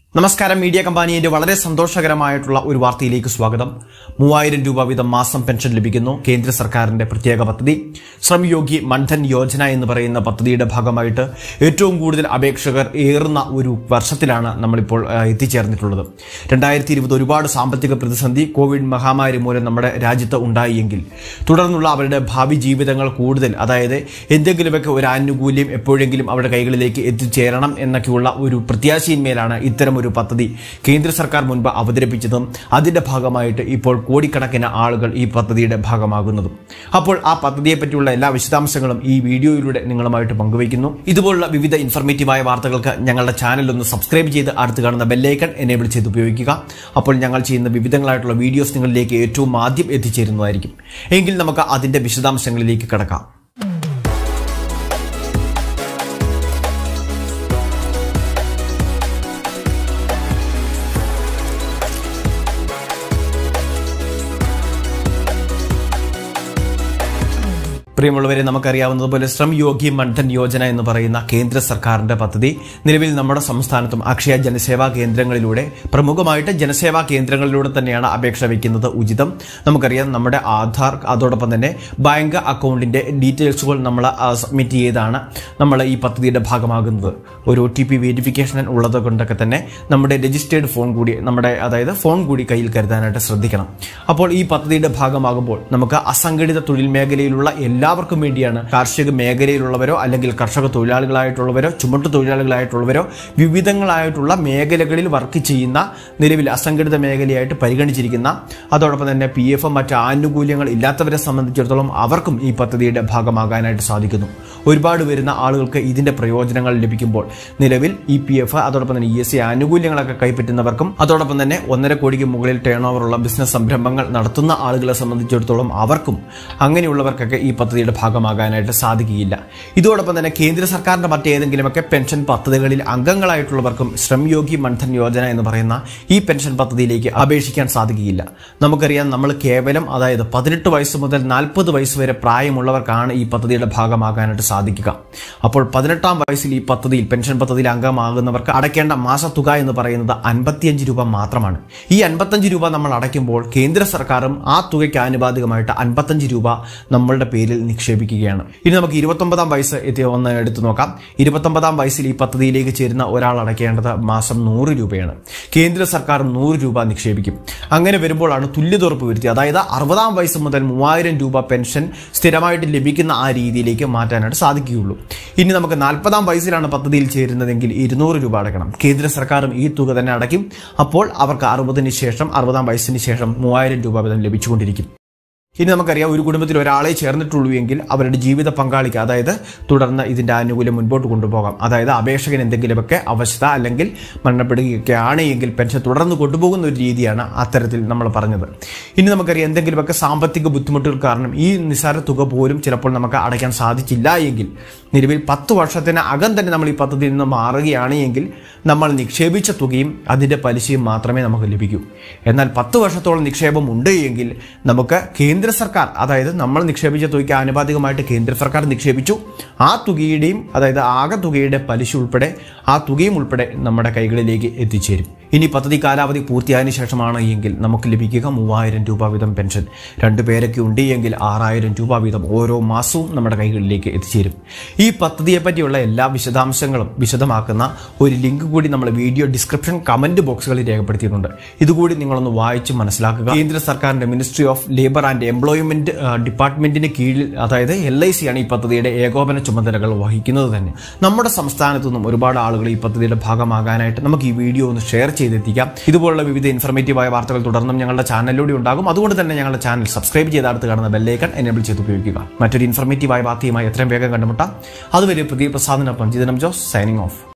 നമസ്കാരം മീഡിയ കമ്പാനിയുടെ വളരെ സന്തോഷകരമായിട്ടുള്ള ഒരു വാർത്തയിലേക്ക് സ്വാഗതം മൂവായിരം രൂപ വീതം മാസം പെൻഷൻ ലഭിക്കുന്നു കേന്ദ്ര സർക്കാരിന്റെ പ്രത്യേക പദ്ധതി ശ്രംയോഗി മൻധൻ യോജന എന്ന് പറയുന്ന പദ്ധതിയുടെ ഭാഗമായിട്ട് ഏറ്റവും കൂടുതൽ അപേക്ഷകർ ഏറുന്ന ഒരു വർഷത്തിലാണ് നമ്മളിപ്പോൾ ആ, എത്തിച്ചേർന്നിട്ടുള്ളത് രണ്ടായിരത്തി ഇരുപത് ഒരുപാട് സാമ്പത്തിക പ്രതിസന്ധി കോവിഡ് മഹാമാരി മൂലം നമ്മുടെ രാജ്യത്ത് ഉണ്ടായിയെങ്കിൽ തുടർന്നുള്ള അവരുടെ ഭാവി ജീവിതങ്ങൾ കൂടുതൽ അതായത് എന്തെങ്കിലുമൊക്കെ ഒരു ആനുകൂല്യം എപ്പോഴെങ്കിലും അവരുടെ കൈകളിലേക്ക് എത്തിച്ചേരണം എന്നൊക്കെയുള്ള ഒരു പ്രത്യാശയിന്മേലാണ് ഇത്തരം ഒരു പദ്ധതി കേന്ദ്ര സർക്കാർ മുൻപ് അവതരിപ്പിച്ചതും അതിന്റെ ഭാഗമായിട്ട് ഇപ്പോൾ കോടിക്കണക്കിന് ആളുകൾ ഈ പദ്ധതിയുടെ ഭാഗമാകുന്നതും അപ്പോൾ ആ പദ്ധതിയെ പറ്റിയുള്ള എല്ലാ വിശദാംശങ്ങളും ഈ വീഡിയോയിലൂടെ നിങ്ങളുമായിട്ട് പങ്കുവയ്ക്കുന്നു ഇതുപോലുള്ള വിവിധ ഇൻഫർമേറ്റീവായ വാർത്തകൾക്ക് ഞങ്ങളുടെ ചാനൽ ഒന്ന് സബ്സ്ക്രൈബ് ചെയ്ത് അടുത്ത് കാണുന്ന ബെല്ലൈക്കൺ എനേബിൾ ചെയ്ത് ഉപയോഗിക്കുക അപ്പോൾ ഞങ്ങൾ ചെയ്യുന്ന വിവിധങ്ങളായിട്ടുള്ള വീഡിയോസ് നിങ്ങളിലേക്ക് ഏറ്റവും ആദ്യം എത്തിച്ചേരുന്നതായിരിക്കും എങ്കിൽ നമുക്ക് അതിന്റെ വിശദാംശങ്ങളിലേക്ക് കടക്കാം പ്രിയമുള്ളവരെ നമുക്കറിയാവുന്നതുപോലെ ശ്രം യോഗി മണ്ഡൻ യോജന എന്ന് പറയുന്ന കേന്ദ്ര സർക്കാരിന്റെ പദ്ധതി നിലവിൽ നമ്മുടെ സംസ്ഥാനത്തും അക്ഷയ ജനസേവാ കേന്ദ്രങ്ങളിലൂടെ പ്രമുഖമായിട്ട് ജനസേവാ കേന്ദ്രങ്ങളിലൂടെ തന്നെയാണ് അപേക്ഷ വയ്ക്കുന്നത് ഉചിതം നമുക്കറിയാം നമ്മുടെ ആധാർ അതോടൊപ്പം തന്നെ ബാങ്ക് അക്കൗണ്ടിന്റെ ഡീറ്റെയിൽസുകൾ നമ്മൾ സബ്മിറ്റ് ചെയ്താണ് നമ്മൾ ഈ പദ്ധതിയുടെ ഭാഗമാകുന്നത് ഒരു ഒ ടി പി വെരിഫിക്കേഷൻ ഉള്ളത് കൊണ്ടൊക്കെ തന്നെ നമ്മുടെ രജിസ്റ്റേർഡ് ഫോൺ കൂടി നമ്മുടെ അതായത് ഫോൺ കൂടി കയ്യിൽ കരുതാനായിട്ട് ശ്രദ്ധിക്കണം അപ്പോൾ ഈ പദ്ധതിയുടെ ഭാഗമാകുമ്പോൾ നമുക്ക് അസംഘടിത തൊഴിൽ മേഖലയിലുള്ള എല്ലാവർക്കും വേണ്ടിയാണ് കാർഷിക മേഖലയിലുള്ളവരോ അല്ലെങ്കിൽ കർഷക തൊഴിലാളികളായിട്ടുള്ളവരോ ചുമട്ടു തൊഴിലാളികളായിട്ടുള്ളവരോ വിവിധങ്ങളായിട്ടുള്ള മേഖലകളിൽ വർക്ക് ചെയ്യുന്ന നിലവിൽ അസംഘടിത മേഖലയായിട്ട് പരിഗണിച്ചിരിക്കുന്ന അതോടൊപ്പം തന്നെ പി എഫ് മറ്റ് ആനുകൂല്യങ്ങൾ ഇല്ലാത്തവരെ സംബന്ധിച്ചിടത്തോളം അവർക്കും ഈ പദ്ധതിയുടെ ഭാഗമാകാനായിട്ട് സാധിക്കുന്നു ഒരുപാട് വരുന്ന ആളുകൾക്ക് ഇതിന്റെ പ്രയോജനങ്ങൾ ലഭിക്കുമ്പോൾ നിലവിൽ ഇ പി എഫ് അതോടൊപ്പം തന്നെ ഇ എസ് സി ആനുകൂല്യങ്ങളൊക്കെ കൈപ്പറ്റുന്നവർക്കും അതോടൊപ്പം തന്നെ ഒന്നര കോടിക്ക് മുകളിൽ ടേൺ ഓവറുള്ള ബിസിനസ് സംരംഭങ്ങൾ നടത്തുന്ന ആളുകളെ സംബന്ധിച്ചിടത്തോളം അവർക്കും അങ്ങനെയുള്ളവർക്കൊക്കെ ഈ പദ്ധതിയുടെ ഭാഗമാകാനായിട്ട് സാധിക്കുകയില്ല ഇതോടൊപ്പം തന്നെ കേന്ദ്ര സർക്കാരിന്റെ മറ്റേതെങ്കിലുമൊക്കെ പെൻഷൻ പദ്ധതികളിൽ അംഗങ്ങളായിട്ടുള്ളവർക്കും ശ്രംയോഗി മൻധൻ യോജന എന്ന് പറയുന്ന ഈ പെൻഷൻ പദ്ധതിയിലേക്ക് അപേക്ഷിക്കാൻ സാധിക്കുകയില്ല നമുക്കറിയാം നമ്മൾ കേവലം അതായത് പതിനെട്ട് വയസ്സ് മുതൽ നാൽപ്പത് വയസ്സ് വരെ പ്രായമുള്ളവർക്കാണ് ഈ പദ്ധതിയുടെ ഭാഗമാകാനായിട്ട് സാധിക്കുക അപ്പോൾ പതിനെട്ടാം വയസ്സിൽ ഈ പദ്ധതിയിൽ പെൻഷൻ പദ്ധതിയിൽ അംഗമാകുന്നവർക്ക് അടയ്ക്കേണ്ട മാസത്തുക എന്ന് പറയുന്നത് അൻപത്തിയഞ്ച് രൂപ മാത്രമാണ് ഈ അൻപത്തഞ്ച് രൂപ നമ്മൾ അടയ്ക്കുമ്പോൾ കേന്ദ്ര സർക്കാരും ആ തുകയ്ക്ക് ആനുപാതികമായിട്ട് അൻപത്തഞ്ച് രൂപ നമ്മളുടെ പേരിൽ നിക്ഷേപിക്കുകയാണ് ഇനി നമുക്ക് ഇരുപത്തൊമ്പതാം വയസ്സ് എത്തി ഒന്ന് എടുത്തു നോക്കാം ഇരുപത്തൊമ്പതാം വയസ്സിൽ ഈ പദ്ധതിയിലേക്ക് ചേരുന്ന ഒരാൾ അടയ്ക്കേണ്ടത് മാസം നൂറ് രൂപയാണ് കേന്ദ്ര സർക്കാർ നൂറ് രൂപ നിക്ഷേപിക്കും അങ്ങനെ വരുമ്പോഴാണ് തുല്യത ഉറപ്പ് വരുത്തി അതായത് അറുപതാം വയസ്സ് മുതൽ മൂവായിരം രൂപ പെൻഷൻ സ്ഥിരമായിട്ട് ലഭിക്കുന്ന ആ രീതിയിലേക്ക് മാറ്റാനായിട്ട് സാധിക്കുകയുള്ളൂ ഇനി നമുക്ക് നാൽപ്പതാം വയസ്സിലാണ് പദ്ധതിയിൽ ചേരുന്നതെങ്കിൽ ഇരുന്നൂറ് രൂപ അടയ്ക്കണം കേന്ദ്ര സർക്കാരും ഈ തുക തന്നെ അടയ്ക്കും അപ്പോൾ അവർക്ക് അറുപതിന് ശേഷം അറുപതാം വയസ്സിന് ശേഷം മൂവായിരം രൂപ വീതം ലഭിച്ചുകൊണ്ടിരിക്കും ഇനി നമുക്കറിയാം ഒരു കുടുംബത്തിൽ ഒരാളെ ചേർന്നിട്ടുള്ളൂ എങ്കിൽ അവരുടെ ജീവിത പങ്കാളിക്ക് അതായത് തുടർന്ന് ഇതിന്റെ ആനുകൂല്യം മുൻപോട്ട് കൊണ്ടുപോകാം അതായത് അപേക്ഷകൻ എന്തെങ്കിലുമൊക്കെ അവസ്ഥ അല്ലെങ്കിൽ മരണപ്പെടുകയൊക്കെ ആണ് എങ്കിൽ പെൻഷൻ തുടർന്ന് കൊണ്ടുപോകുന്ന ഒരു രീതിയാണ് അത്തരത്തിൽ നമ്മൾ പറഞ്ഞത് ഇനി നമുക്കറിയാം എന്തെങ്കിലുമൊക്കെ സാമ്പത്തിക ബുദ്ധിമുട്ടുകൾ കാരണം ഈ നിസ്സാര തുക പോലും ചിലപ്പോൾ നമുക്ക് അടയ്ക്കാൻ സാധിച്ചില്ല എങ്കിൽ നിലവിൽ പത്ത് വർഷത്തിന് അകം തന്നെ നമ്മൾ ഈ പദ്ധതിയിൽ നിന്ന് മാറുകയാണ് എങ്കിൽ നമ്മൾ നിക്ഷേപിച്ച തുകയും അതിന്റെ പലിശയും മാത്രമേ നമുക്ക് ലഭിക്കൂ എന്നാൽ പത്ത് വർഷത്തോളം നിക്ഷേപം ഉണ്ട് എങ്കിൽ നമുക്ക് കേന്ദ്ര സർക്കാർ അതായത് നമ്മൾ നിക്ഷേപിച്ച തുകയ്ക്ക് ആനുപാതികമായിട്ട് കേന്ദ്ര സർക്കാർ നിക്ഷേപിച്ചു ആ തുകയുടെയും അതായത് ആകെ തുകയുടെ പലിശ ഉൾപ്പെടെ ആ തുകയും ഉൾപ്പെടെ നമ്മുടെ കൈകളിലേക്ക് എത്തിച്ചേരും ഇനി പദ്ധതി കാലാവധി പൂർത്തിയായതിനു ശേഷമാണ് എങ്കിൽ നമുക്ക് ലഭിക്കുക മൂവായിരം രൂപ വീതം പെൻഷൻ രണ്ടു പേരൊക്കെ ഉണ്ട് എങ്കിൽ ആറായിരം രൂപ വീതം ഓരോ മാസവും നമ്മുടെ കൈകളിലേക്ക് എത്തിച്ചേരും ഈ പദ്ധതിയെ പറ്റിയുള്ള എല്ലാ വിശദാംശങ്ങളും വിശദമാക്കുന്ന ഒരു ലിങ്ക് കൂടി നമ്മൾ വീഡിയോ ഡിസ്ക്രിപ്ഷൻ കമന്റ് ബോക്സുകളിൽ രേഖപ്പെടുത്തിയിട്ടുണ്ട് ഇതുകൂടി നിങ്ങളൊന്ന് വായിച്ച് മനസ്സിലാക്കുക കേന്ദ്ര സർക്കാരിന്റെ ministry of labour and employment ഡിപ്പാർട്ട്മെന്റിന് കീഴിൽ അതായത് എൽ ഐ സി ആണ് ഈ പദ്ധതിയുടെ ഏകോപന ചുമതലകൾ വഹിക്കുന്നത് തന്നെ നമ്മുടെ സംസ്ഥാനത്തു നിന്നും ഒരുപാട് ആളുകൾ ഈ പദ്ധതിയുടെ ഭാഗമാകാനായിട്ട് നമുക്ക് ഈ വീഡിയോ ഒന്ന് ഷെയർ ചെയ്തെത്തിക്കാം ഇതുപോലുള്ള വിവിധ ഇൻഫർമേറ്റീവായ വാർത്തകൾ തുടർന്നും ഞങ്ങളുടെ ചാനലിലൂടെ ഉണ്ടാകും അതുകൊണ്ട് തന്നെ ഞങ്ങളുടെ ചാനൽ സബ്സ്ക്രൈബ് ചെയ്ത് അടുത്ത് കാണുന്ന ബെല്ലൈക്കൺ എനേബിൾ ചെയ്ത് ഉപയോഗിക്കുക മറ്റൊരു ഇൻഫർമേറ്റീവായ വാർത്തയുമായി എത്രയും വേഗം കണ്ടുമുട്ടാം അതുവരെ പുതിയ പ്രസാദനൊപ്പം ജിതനം ജോസ് സൈനിങ് ഓഫ്